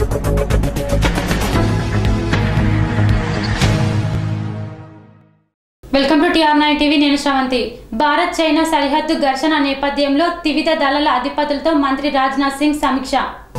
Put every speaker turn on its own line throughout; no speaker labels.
Welcome to TR nine TV నేను Sravanthi Bharat China సరిహద్దు ఘర్షణ నేపథ్యంలో వివిధ దళాల అధిపతులతో మంత్రి రాజ్నాథ్ సింగ్ సమీక్ష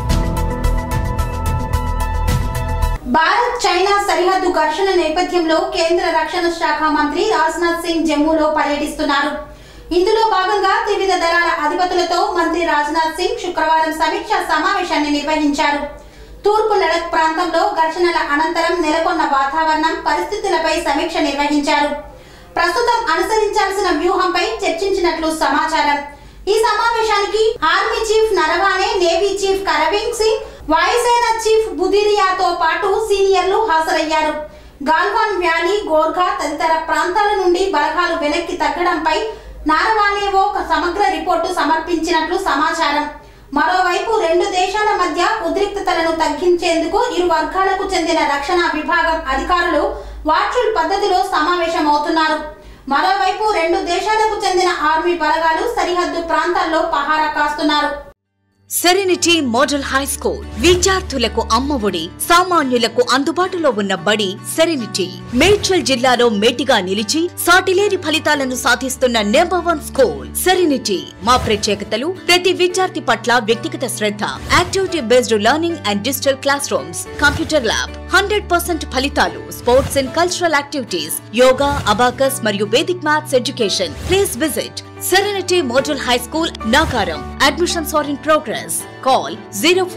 భారత్ చైనా సరిహద్దు ఘర్షణ నేపథ్యంలో కేంద్ర రక్షణ శాఖ మంత్రి రాజ్నాథ్ సింగ్ జమ్మూలో పర్యటిస్తున్నారు ఇందులో భాగంగా త్రివిధ దళాల అధిపతులతో మంత్రి రాజ్నాథ్ సింగ్ శుక్రవారం సమీక్ష సమావేశాన్ని నిర్వహించారు తూర్పు లడక్ ప్రాంతంలో ఘర్షణల అనంతరం నెలకొన్న వాతావరణం పరిస్థితులపై సమీక్ష నిర్వహించారు ప్రస్తుతం అనుసరించాల్సిన వ్యూహంపై చర్చించినట్లు సమాచారం ఈ సమావేశానికి army chief Naravane navy chief Karambir Singh వాయుసేన చీఫ్ బుదిరియాతో పాటు సీనియర్లు హాజరయ్యారు గాల్వాన్ వ్యాలీ గోర్ఖా తదితర ప్రాంతాల నుండి బలగాలు వెనక్కి తగ్గడంపై నారవానే ఒక సమగ్ర రిపోర్టు సమర్పించినట్లు సమాచారం మరోవైపు రెండు దేశాల మధ్య ఉద్రిక్తతలను తగ్గించేందుకు ఇరు వర్గాలకు చెందిన రక్షణ విభాగం అధికారులు వర్చువల్ పద్ధతిలో సమావేశమవుతున్నారు మరోవైపు రెండు దేశాలకు చెందిన ఆర్మీ బలగాలు సరిహద్దు ప్రాంతాల్లో పహారా కాస్తున్నారు
సెరెనిటీ మోడల్ హై స్కూల్ విద్యార్థులకు అమ్మఒడి సామాన్యులకు అందుబాటులో ఉన్న బడి సెరెనిటీ మేడ్చల్ జిల్లాలో మేటిగా నిలిచి సాటిలేని ఫలితాలను సాధిస్తున్న నెంబర్ వన్ స్కూల్ సెరెనిటీ మా ప్రత్యేకతలు ప్రతి విద్యార్థి పట్ల వ్యక్తిగత శ్రద్ధ activity based learning and digital classrooms computer lab hundred percent ఫలితాలు sports and cultural activities yoga abacus మరియు Vedic maths education please visit Serenity Model High School, Nagaram. Admissions are in progress. Call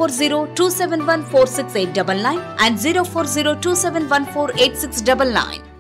040 and 040 271 8699.